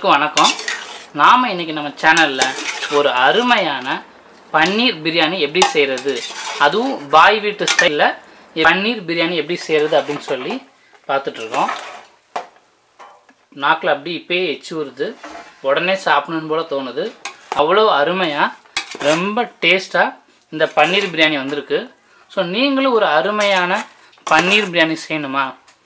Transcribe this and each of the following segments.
அனைவருக்கும் வணக்கம் நாம் இன்றைக்கி நம்ம சேனலில் ஒரு அருமையான பன்னீர் பிரியாணி எப்படி செய்கிறது அதுவும் பாய் வீட்டு ஸ்டைலில் பன்னீர் பிரியாணி எப்படி செய்கிறது அப்படின்னு சொல்லி பார்த்துட்ருக்கோம் நாக்கில் அப்படி இப்பயே எச்சு வருது உடனே சாப்பிடணுன்னு போல தோணுது அவ்வளோ அருமையாக ரொம்ப டேஸ்ட்டாக இந்த பன்னீர் பிரியாணி வந்திருக்கு ஸோ நீங்களும் ஒரு அருமையான பன்னீர் பிரியாணி செய்யணுமா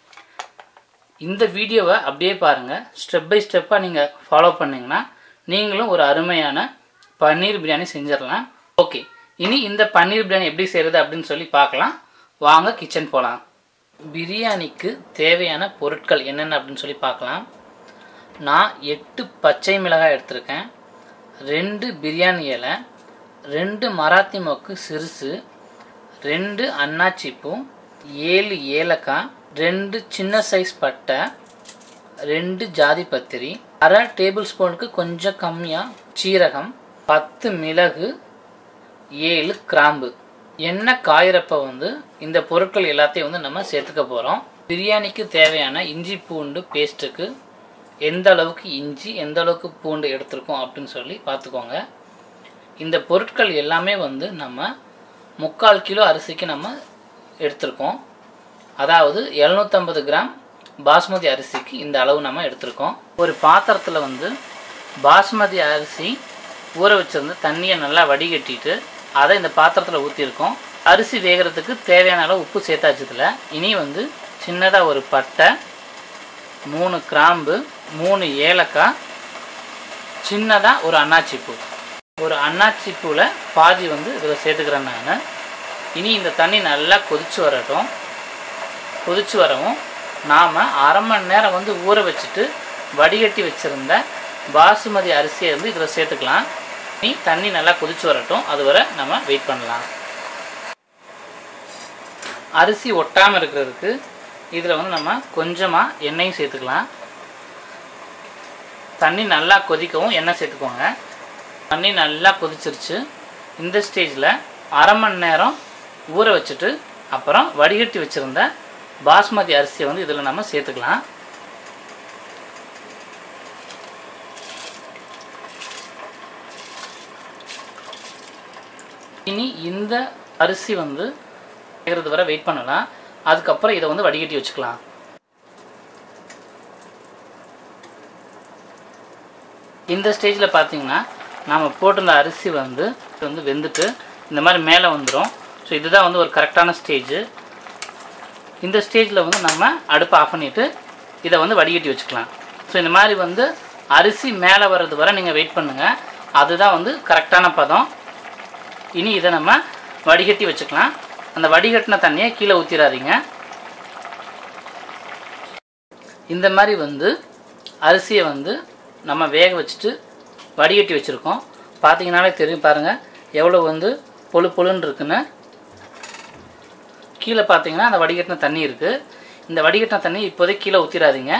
இந்த வீடியோவை அப்படியே பாருங்கள் ஸ்டெப் பை ஸ்டெப்பாக நீங்கள் ஃபாலோ பண்ணிங்கன்னா நீங்களும் ஒரு அருமையான பன்னீர் பிரியாணி செஞ்சிடலாம் ஓகே இனி இந்த பன்னீர் பிரியாணி எப்படி செய்கிறது அப்படின்னு சொல்லி பார்க்கலாம் வாங்க கிச்சன் போகலாம் பிரியாணிக்கு தேவையான பொருட்கள் என்னென்ன அப்படின்னு சொல்லி பார்க்கலாம் நான் எட்டு பச்சை மிளகாய் எடுத்திருக்கேன் ரெண்டு பிரியாணி இலை ரெண்டு மராத்தி மொக்கு சிறுசு ரெண்டு அன்னாச்சிப்பூ ஏழு ஏலக்காய் ரெண்டு சின்ன சைஸ் பட்டை ரெண்டு ஜாதி பத்திரி அரை டேபிள் ஸ்பூனுக்கு கொஞ்சம் கம்மியாக சீரகம் பத்து மிளகு ஏழு கிராம்பு எண்ணெய் காயிறப்ப வந்து இந்த பொருட்கள் எல்லாத்தையும் வந்து நம்ம சேர்த்துக்க போகிறோம் பிரியாணிக்கு தேவையான இஞ்சி பூண்டு பேஸ்ட்டுக்கு எந்த அளவுக்கு இஞ்சி எந்த அளவுக்கு பூண்டு எடுத்திருக்கோம் அப்படின்னு சொல்லி பார்த்துக்கோங்க இந்த பொருட்கள் எல்லாமே வந்து நம்ம முக்கால் கிலோ அரிசிக்கு நம்ம எடுத்திருக்கோம் அதாவது எழுநூற்றம்பது கிராம் பாஸ்மதி அரிசிக்கு இந்த அளவு நம்ம எடுத்திருக்கோம் ஒரு பாத்திரத்தில் வந்து பாஸ்மதி அரிசி ஊற வச்சிருந்து தண்ணியை நல்லா வடிகட்டிட்டு அதை இந்த பாத்திரத்தில் ஊற்றிருக்கோம் அரிசி வேகிறதுக்கு தேவையான அளவு உப்பு சேர்த்தாச்சதுல இனி வந்து சின்னதாக ஒரு பட்டை மூணு கிராம்பு மூணு ஏலக்காய் சின்னதாக ஒரு அன்னாச்சிப்பூ ஒரு அன்னாச்சிப்பூவில் பாதி வந்து இதில் சேர்த்துக்கிறேன் நான் இனி இந்த தண்ணி நல்லா கொதிச்சு வரட்டும் கொதிச்சு வரவும் நாம் அரை மணி நேரம் வந்து ஊற வச்சுட்டு வடிகட்டி வச்சுருந்த பாசுமதி அரிசியை வந்து இதில் சேர்த்துக்கலாம் நீ தண்ணி நல்லா கொதிச்சு வரட்டும் அது வரை நம்ம வெயிட் பண்ணலாம் அரிசி ஒட்டாமல் இருக்கிறதுக்கு இதில் வந்து நம்ம கொஞ்சமாக எண்ணெயும் சேர்த்துக்கலாம் தண்ணி நல்லா கொதிக்கவும் எண்ணெய் சேர்த்துக்கோங்க தண்ணி நல்லா கொதிச்சிருச்சு இந்த ஸ்டேஜில் அரை மணி நேரம் ஊற வச்சுட்டு அப்புறம் வடிகட்டி வச்சுருந்த பாஸ்மதி அரிசியை வந்து இதில் நம்ம சேர்த்துக்கலாம் இனி இந்த அரிசி வந்து வேகிறது வரை வெயிட் பண்ணலாம் அதுக்கப்புறம் இதை வந்து வடிகட்டி வச்சுக்கலாம் இந்த ஸ்டேஜில் பார்த்தீங்கன்னா நாம் போட்டிருந்த அரிசி வந்து வந்து வெந்துட்டு இந்த மாதிரி மேலே வந்துடும் ஸோ இதுதான் வந்து ஒரு கரெக்டான ஸ்டேஜு இந்த ஸ்டேஜில் வந்து நம்ம அடுப்பை ஆஃப் பண்ணிவிட்டு இதை வந்து வடிகட்டி வச்சுக்கலாம் ஸோ இந்த மாதிரி வந்து அரிசி மேலே வர்றது வரை நீங்கள் வெயிட் பண்ணுங்கள் அதுதான் வந்து கரெக்டான பதம் இனி இதை நம்ம வடிகட்டி வச்சுக்கலாம் அந்த வடிகட்டின தண்ணியை கீழே ஊற்றிடாதீங்க இந்த மாதிரி வந்து அரிசியை வந்து நம்ம வேக வச்சுட்டு வடிகட்டி வச்சுருக்கோம் பார்த்தீங்கனாலே தெரியும் பாருங்கள் எவ்வளோ வந்து பொழு பொழுன்னு இருக்குன்னு கீழே பார்த்தீங்கன்னா அந்த வடிகட்டின தண்ணி இருக்குது இந்த வடிகட்டின தண்ணி இப்போதைக்கு கீழே ஊற்றிடாதீங்க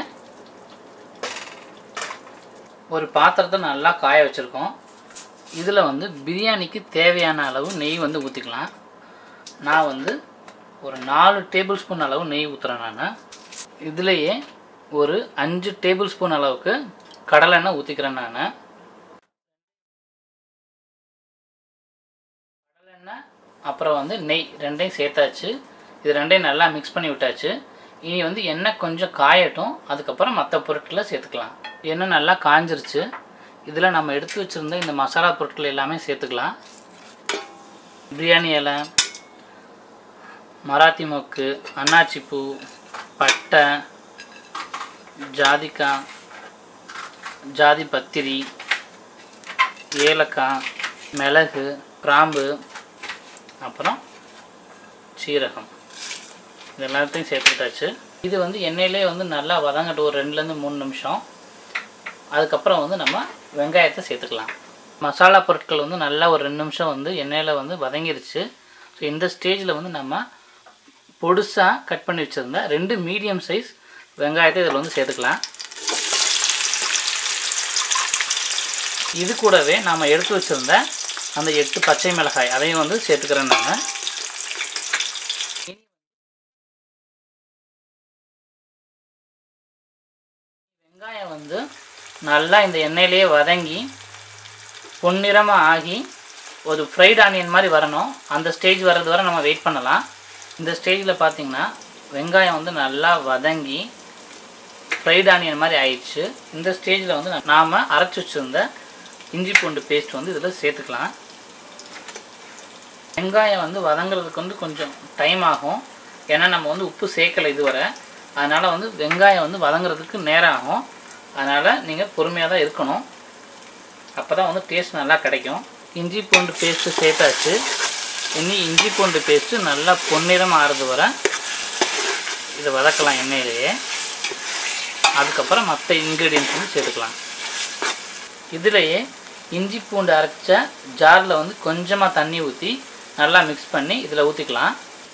ஒரு பாத்திரத்தை நல்லா காய வச்சுருக்கோம் இதில் வந்து பிரியாணிக்கு தேவையான அளவு நெய் வந்து ஊற்றிக்கலாம் நான் வந்து ஒரு நாலு டேபிள் ஸ்பூன் அளவு நெய் ஊற்றுறேன் நான் இதுலேயே ஒரு அஞ்சு டேபிள் ஸ்பூன் அளவுக்கு கடலெண்ணெய் ஊற்றிக்கிறேன் நான் கடலெண்ணெய் அப்புறம் வந்து நெய் ரெண்டையும் சேர்த்தாச்சு இது ரெண்டையும் நல்லா மிக்ஸ் பண்ணி விட்டாச்சு இனி வந்து எண்ணெய் கொஞ்சம் காயட்டும் அதுக்கப்புறம் மற்ற பொருட்களை சேர்த்துக்கலாம் எண்ணெய் நல்லா காஞ்சிருச்சு இதில் நம்ம எடுத்து வச்சுருந்த இந்த மசாலா பொருட்கள் எல்லாமே சேர்த்துக்கலாம் பிரியாணி இலை மராத்தி மொக்கு அன்னாச்சிப்பூ பட்டை ஜாதிக்காய் ஜாதி பத்திரி ஏலக்காய் மிளகு கிராம்பு அப்புறம் சீரகம் இது எல்லாத்தையும் சேர்த்துக்கிட்டாச்சு இது வந்து எண்ணெயிலே வந்து நல்லா வதங்கட்டும் ஒரு ரெண்டுலேருந்து மூணு நிமிஷம் அதுக்கப்புறம் வந்து நம்ம வெங்காயத்தை சேர்த்துக்கலாம் மசாலா பொருட்கள் வந்து நல்லா ஒரு ரெண்டு நிமிஷம் வந்து எண்ணெயில் வந்து வதங்கிருச்சு ஸோ இந்த ஸ்டேஜில் வந்து நம்ம பொடுசாக கட் பண்ணி வச்சுருந்த ரெண்டு மீடியம் சைஸ் வெங்காயத்தை இதில் வந்து சேர்த்துக்கலாம் இது கூடவே நாம் எடுத்து வச்சுருந்த அந்த எட்டு பச்சை மிளகாய் அதையும் வந்து சேர்த்துக்கிறேன் நான் வெங்காயம் வந்து நல்லா இந்த எண்ணெயிலேயே வதங்கி பொன்னிறமாக ஆகி ஒரு ஃப்ரைட் ஆனியன் மாதிரி வரணும் அந்த ஸ்டேஜ் வர்றது வரை நம்ம வெயிட் பண்ணலாம் இந்த ஸ்டேஜில் பார்த்தீங்கன்னா வெங்காயம் வந்து நல்லா வதங்கி ஃப்ரைட் ஆனியன் மாதிரி ஆயிடுச்சு இந்த ஸ்டேஜில் வந்து நாம் அரைச்சி வச்சுருந்த இஞ்சி பூண்டு பேஸ்ட் வந்து இதில் சேர்த்துக்கலாம் வெங்காயம் வந்து வதங்குறதுக்கு வந்து கொஞ்சம் டைம் ஆகும் ஏன்னா நம்ம வந்து உப்பு சேர்க்கலை இதுவரை அதனால் வந்து வெங்காயம் வந்து வதங்குறதுக்கு நேரம் ஆகும் அதனால் நீங்கள் பொறுமையாக தான் இருக்கணும் அப்போ தான் வந்து டேஸ்ட் நல்லா கிடைக்கும் இஞ்சி பூண்டு பேஸ்ட்டு சேர்த்தாச்சு இனி இஞ்சி பூண்டு பேஸ்ட்டு நல்லா பொன்னிறம் ஆறுது வரை இதை வதக்கலாம் எண்ணெயிலேயே அதுக்கப்புறம் மற்ற இன்க்ரீடியன்ஸ் வந்து சேர்த்துக்கலாம் இதுலேயே இஞ்சி பூண்டு அரைச்ச ஜாரில் வந்து கொஞ்சமாக தண்ணி ஊற்றி நல்லா மிக்ஸ் பண்ணி இதில் ஊற்றிக்கலாம்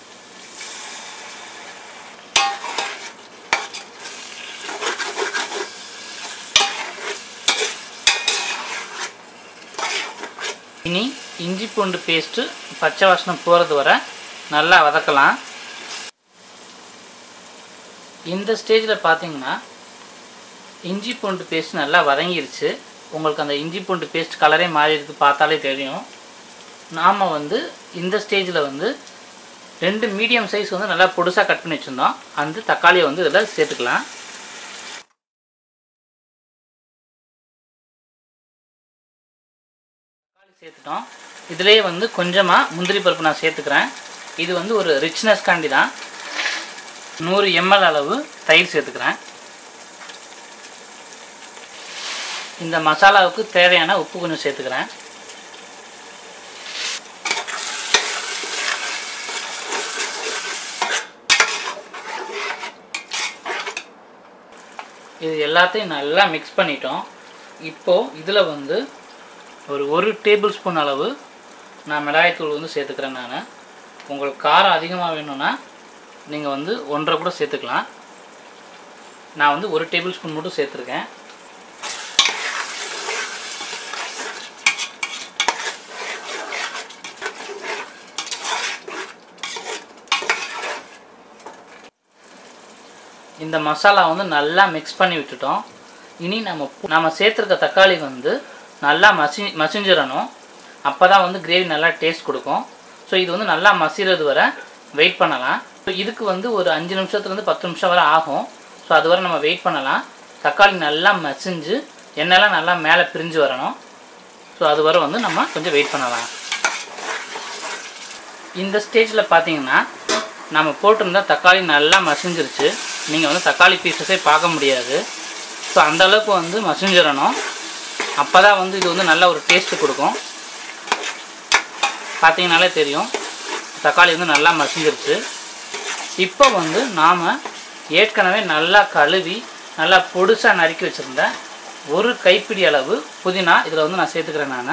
இனி இஞ்சி பூண்டு பேஸ்ட்டு பச்சை வாசனை போகிறது வரை நல்லா வதக்கலாம் இந்த ஸ்டேஜில் பார்த்தீங்கன்னா இஞ்சி பூண்டு பேஸ்ட் நல்லா வதங்கிருச்சு உங்களுக்கு அந்த இஞ்சி பூண்டு பேஸ்ட் கலரே மாறி இருக்கு பார்த்தாலே தெரியும் நாம் வந்து இந்த ஸ்டேஜில் வந்து ரெண்டு மீடியம் சைஸ் வந்து நல்லா பொடுசாக கட் பண்ணி வச்சுருந்தோம் அந்த தக்காளியை வந்து இதில் சேர்த்துக்கலாம் தக்காளி சேர்த்துட்டோம் இதுலேயே வந்து கொஞ்சமாக முந்திரி பருப்பு நான் சேர்த்துக்கிறேன் இது வந்து ஒரு ரிச்னஸ் காண்டி தான் நூறு எம்எல் அளவு தயிர் சேர்த்துக்கிறேன் இந்த மசாலாவுக்கு தேவையான உப்பு கொஞ்சம் சேர்த்துக்கிறேன் இது எல்லாத்தையும் நல்லா மிக்ஸ் பண்ணிட்டோம் இப்போது இதில் வந்து ஒரு ஒரு டேபிள் ஸ்பூன் அளவு நான் மிளகாய்த்தூள் வந்து சேர்த்துக்கிறேன் நான் உங்களுக்கு காரம் அதிகமாக வேணும்னா நீங்கள் வந்து ஒன்றரை கூட சேர்த்துக்கலாம் நான் வந்து ஒரு டேபிள் ஸ்பூன் மட்டும் சேர்த்துருக்கேன் இந்த மசாலா வந்து நல்லா மிக்ஸ் பண்ணி விட்டுட்டோம் இனி நம்ம பு- நம்ம சேர்த்துருக்க தக்காளி வந்து நல்லா மசி மசிஞ்சிடணும் அப்போ தான் வந்து கிரேவி நல்லா டேஸ்ட் கொடுக்கும் ஸோ இது வந்து நல்லா மசிறது வரை வெயிட் பண்ணலாம் ஸோ இதுக்கு வந்து ஒரு அஞ்சு நிமிஷத்துலேருந்து பத்து நிமிஷம் வரை ஆகும் ஸோ அது வரை நம்ம வெயிட் பண்ணலாம் தக்காளி நல்லா மசிஞ்சு எண்ணெய்லாம் நல்லா மேலே பிரிஞ்சு வரணும் ஸோ அது வரை வந்து நம்ம கொஞ்சம் வெயிட் பண்ணலாம் இந்த ஸ்டேஜில் பார்த்தீங்கன்னா நம்ம போட்டிருந்த தக்காளி நல்லா மசிஞ்சிருச்சு நீங்கள் வந்து தக்காளி பீசஸே பார்க்க முடியாது ஸோ அந்த அளவுக்கு வந்து மசிஞ்சிடணும் அப்போ தான் வந்து இது வந்து நல்ல ஒரு டேஸ்ட்டு கொடுக்கும் பார்த்தீங்கனாலே தெரியும் தக்காளி வந்து நல்லா மசிஞ்சிருச்சு இப்போ வந்து நாம் ஏற்கனவே நல்லா கழுவி நல்லா பொடுசாக நறுக்கி வச்சுருந்த ஒரு கைப்பிடி அளவு புதினா இதில் வந்து நான் சேர்த்துக்கிறேன் நான்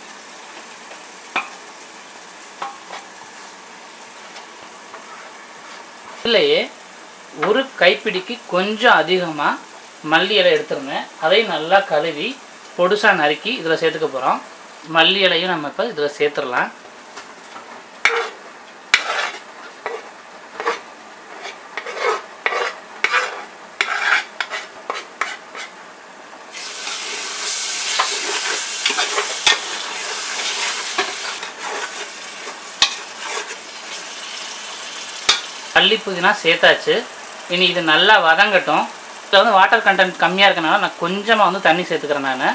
இதுலையே ஒரு கைப்பிடிக்கு கொஞ்சம் அதிகமாக மல்லி இலை எடுத்துருந்தேன் அதையும் நல்லா கழுவி பொடுசாக நறுக்கி இதில் சேர்த்துக்க போகிறோம் மல்லி இலையும் நம்ம இப்போ இதில் சேர்த்துடலாம் மல்லி புதினா சேர்த்தாச்சு இனி இது நல்லா வதங்கட்டும் இதில் வந்து வாட்டர் கண்டென்ட் கம்மியாக இருக்கனால நான் கொஞ்சமாக வந்து தண்ணி சேர்த்துக்கிறேன் நான்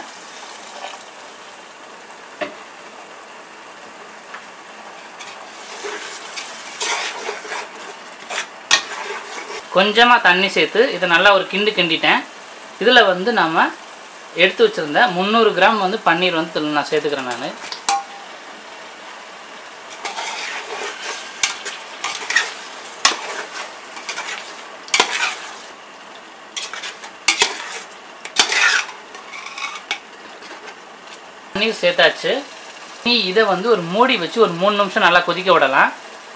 கொஞ்சமாக தண்ணி சேர்த்து இதை நல்லா ஒரு கிண்டு கிண்டிட்டேன் இதில் வந்து நம்ம எடுத்து வச்சுருந்த முந்நூறு கிராம் வந்து பன்னீர் வந்து இதுல நான் சேர்த்துக்கிறேன் நான் பன்னீர் சேர்த்தாச்சு நீ இதை வந்து ஒரு மூடி வச்சு ஒரு மூணு நிமிஷம் நல்லா கொதிக்க விடலாம்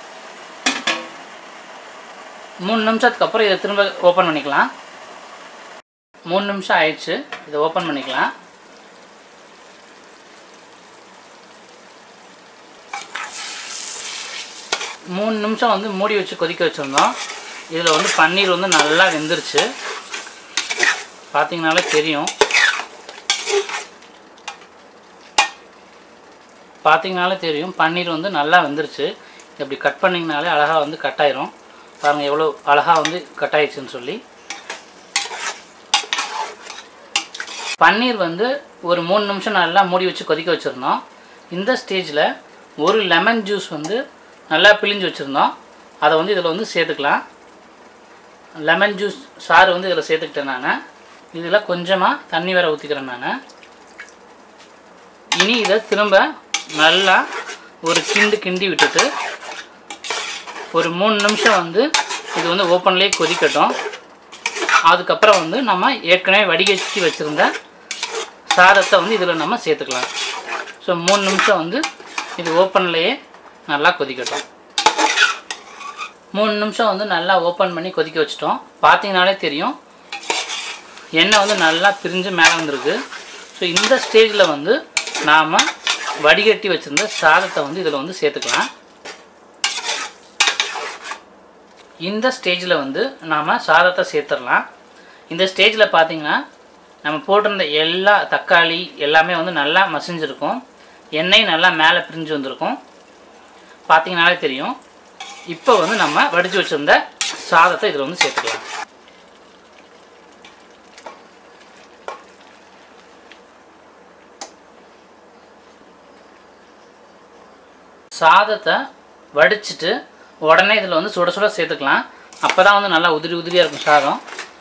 மூணு நிமிஷத்துக்கு அப்புறம் இதை திரும்ப ஓப்பன் பண்ணிக்கலாம் மூணு நிமிஷம் ஆயிடுச்சு இதை ஓப்பன் பண்ணிக்கலாம் மூணு நிமிஷம் வந்து மூடி வச்சு கொதிக்க வச்சுருந்தோம் இதில் வந்து பன்னீர் வந்து நல்லா வெந்துருச்சு பார்த்தீங்கனாலே தெரியும் பார்த்தீங்கனாலே தெரியும் பன்னீர் வந்து நல்லா வெந்துருச்சு இப்படி கட் பண்ணிங்கனாலே அழகாக வந்து கட் ஆயிரும் பாருங்கள் எவ்வளோ அழகாக வந்து கட் ஆயிடுச்சுன்னு சொல்லி பன்னீர் வந்து ஒரு மூணு நிமிஷம் நல்லா மூடி வச்சு கொதிக்க வச்சுருந்தோம் இந்த ஸ்டேஜில் ஒரு லெமன் ஜூஸ் வந்து நல்லா பிழிஞ்சு வச்சுருந்தோம் அதை வந்து இதில் வந்து சேர்த்துக்கலாம் லெமன் ஜூஸ் சாறு வந்து இதில் சேர்த்துக்கிட்டேன் நான் இதில் கொஞ்சமாக தண்ணி வேற ஊற்றிக்கிறேன் நான் இனி இதை திரும்ப நல்லா ஒரு கிண்டு கிண்டி விட்டுட்டு ஒரு மூணு நிமிஷம் வந்து இது வந்து ஓப்பன்லேயே கொதிக்கட்டும் அதுக்கப்புறம் வந்து நம்ம ஏற்கனவே வடிகட்டி வச்சுருந்த சாதத்தை வந்து இதில் நம்ம சேர்த்துக்கலாம் ஸோ மூணு நிமிஷம் வந்து இது ஓப்பன்லேயே நல்லா கொதிக்கட்டும் மூணு நிமிஷம் வந்து நல்லா ஓப்பன் பண்ணி கொதிக்க வச்சிட்டோம் பார்த்தீங்கனாலே தெரியும் எண்ணெய் வந்து நல்லா பிரிஞ்சு மேலே வந்திருக்கு ஸோ இந்த ஸ்டேஜில் வந்து நாம் வடிகட்டி வச்சுருந்த சாதத்தை வந்து இதில் வந்து சேர்த்துக்கலாம் இந்த ஸ்டேஜில் வந்து நாம் சாதத்தை சேர்த்துடலாம் இந்த ஸ்டேஜில் பார்த்தீங்கன்னா நம்ம போட்டிருந்த எல்லா தக்காளி எல்லாமே வந்து நல்லா மசிஞ்சிருக்கும் எண்ணெய் நல்லா மேலே பிரிஞ்சு வந்திருக்கும் பார்த்தீங்கனாலே தெரியும் இப்போ வந்து நம்ம வடித்து வச்சுருந்த சாதத்தை இதில் வந்து சேர்த்துக்கலாம் சாதத்தை வடிச்சிட்டு உடனே இதில் வந்து சுட சுட சேர்த்துக்கலாம் அப்போ தான் வந்து நல்லா உதிரி உதிரியாக இருக்கும் சாதம்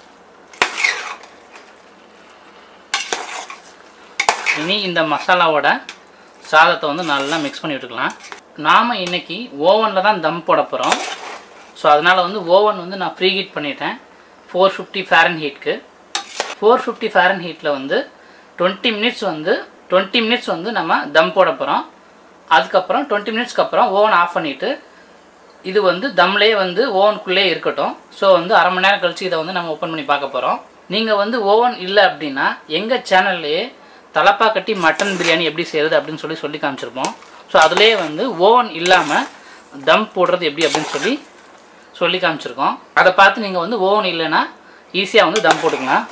இனி இந்த மசாலாவோட சாதத்தை வந்து நல்லா மிக்ஸ் பண்ணி விட்டுக்கலாம் நாம் இன்னைக்கு ஓவனில் தான் தம் போட போகிறோம் ஸோ அதனால் வந்து ஓவன் வந்து நான் ப்ரீ ஹீட் பண்ணிட்டேன் ஃபோர் ஃபிஃப்டி ஃபேரன் ஹீட்க்கு ஃபோர் ஃபிஃப்டி ஃபேரன் ஹீட்டில் வந்து டுவெண்ட்டி மினிட்ஸ் வந்து டுவெண்ட்டி மினிட்ஸ் வந்து நம்ம தம் போட போகிறோம் அதுக்கப்புறம் டுவெண்ட்டி மினிட்ஸ்க்கு அப்புறம் ஓவன் ஆஃப் பண்ணிவிட்டு இது வந்து தம்லேயே வந்து ஓவனுக்குள்ளே இருக்கட்டும் ஸோ வந்து அரை மணி நேரம் கழிச்சு இதை வந்து நம்ம ஓப்பன் பண்ணி பார்க்க போகிறோம் நீங்கள் வந்து ஓவன் இல்லை அப்படின்னா எங்கள் சேனல்லையே தலப்பா கட்டி மட்டன் பிரியாணி எப்படி செய்கிறது அப்படின்னு சொல்லி சொல்லி காமிச்சிருப்போம் ஸோ அதுலேயே வந்து ஓவன் இல்லாமல் தம் போடுறது எப்படி அப்படின்னு சொல்லி சொல்லி காமிச்சிருக்கோம் அதை பார்த்து நீங்கள் வந்து ஓவன் இல்லைன்னா ஈஸியாக வந்து தம் போட்டுக்கலாம்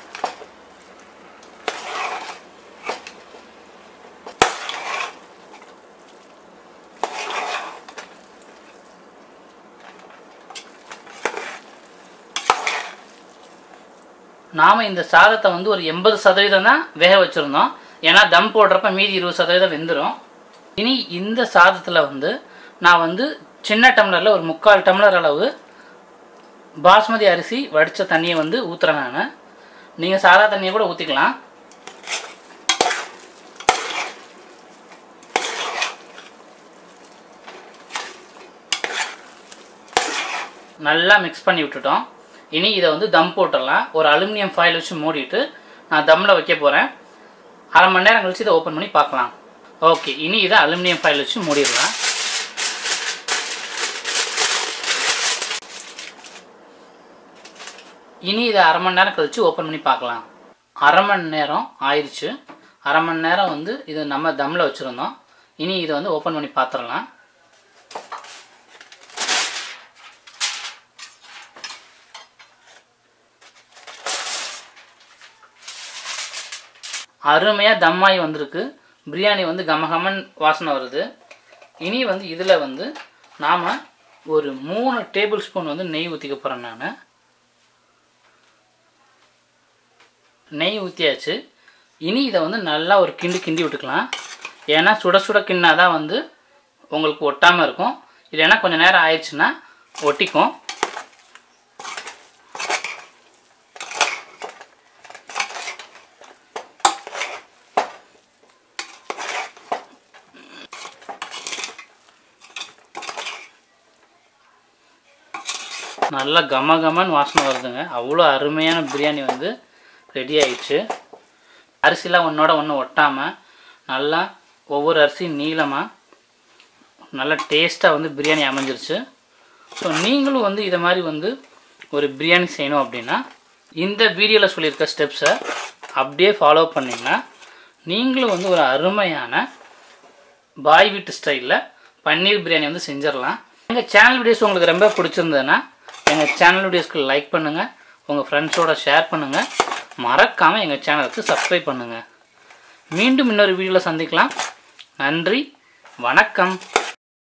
நாம் இந்த சாதத்தை வந்து ஒரு எண்பது சதவீதம் தான் வேக வச்சுருந்தோம் ஏன்னா தம் போடுறப்ப மீதி இருபது சதவீதம் வெந்துடும் இனி இந்த சாதத்தில் வந்து நான் வந்து சின்ன டம்ளரில் ஒரு முக்கால் டம்ளர் அளவு பாஸ்மதி அரிசி வடித்த தண்ணியை வந்து ஊற்றுறேன் நான் நீங்கள் சாதா தண்ணியை கூட ஊற்றிக்கலாம் நல்லா மிக்ஸ் பண்ணி விட்டுட்டோம் இனி இதை வந்து தம் போட்டுடலாம் ஒரு அலுமினியம் ஃபாயில் வச்சு மூடிட்டு நான் தம்மில் வைக்க போகிறேன் அரை மணி நேரம் கழிச்சு இதை ஓப்பன் பண்ணி பார்க்கலாம் ஓகே இனி இதை அலுமினியம் ஃபாயில் வச்சு மூடிடலாம் இனி இதை அரை மணி நேரம் கழிச்சு ஓப்பன் பண்ணி பார்க்கலாம் அரை மணி நேரம் ஆயிடுச்சு அரை மணி நேரம் வந்து இது நம்ம தம்மில் வச்சுருந்தோம் இனி இதை வந்து ஓப்பன் பண்ணி பார்த்துடலாம் அருமையாக தம்மாயி வந்திருக்கு பிரியாணி வந்து கமகமன் வாசனை வருது இனி வந்து இதில் வந்து நாம் ஒரு மூணு டேபிள் ஸ்பூன் வந்து நெய் ஊற்றிக்க போகிறேன் நான் நெய் ஊற்றியாச்சு இனி இதை வந்து நல்லா ஒரு கிண்டு கிண்டி விட்டுக்கலாம் ஏன்னா சுட சுட கிண்ணா தான் வந்து உங்களுக்கு ஒட்டாமல் இருக்கும் இல்லைன்னா கொஞ்சம் நேரம் ஆயிடுச்சுன்னா ஒட்டிக்கும் நல்லா கம கமன்னு வாசனை வருதுங்க அவ்வளோ அருமையான பிரியாணி வந்து ரெடி ஆயிடுச்சு அரிசிலாம் ஒன்றோட ஒன்று ஒட்டாமல் நல்லா ஒவ்வொரு அரிசியும் நீளமாக நல்லா டேஸ்ட்டாக வந்து பிரியாணி அமைஞ்சிருச்சு ஸோ நீங்களும் வந்து இதை மாதிரி வந்து ஒரு பிரியாணி செய்யணும் அப்படின்னா இந்த வீடியோவில் சொல்லியிருக்க ஸ்டெப்ஸை அப்படியே ஃபாலோ பண்ணிங்கன்னா நீங்களும் வந்து ஒரு அருமையான பாய் வீட்டு ஸ்டைலில் பன்னீர் பிரியாணி வந்து செஞ்சிடலாம் எங்கள் சேனல் வீடியோஸ் உங்களுக்கு ரொம்ப பிடிச்சிருந்ததுன்னா எங்கள் சேனல் வீடியோஸ்க்கு லைக் பண்ணுங்கள் உங்கள் ஃப்ரெண்ட்ஸோட ஷேர் பண்ணுங்கள் மறக்காமல் எங்கள் சேனலுக்கு சப்ஸ்கிரைப் பண்ணுங்கள் மீண்டும் இன்னொரு வீடியோவில் சந்திக்கலாம் நன்றி வணக்கம்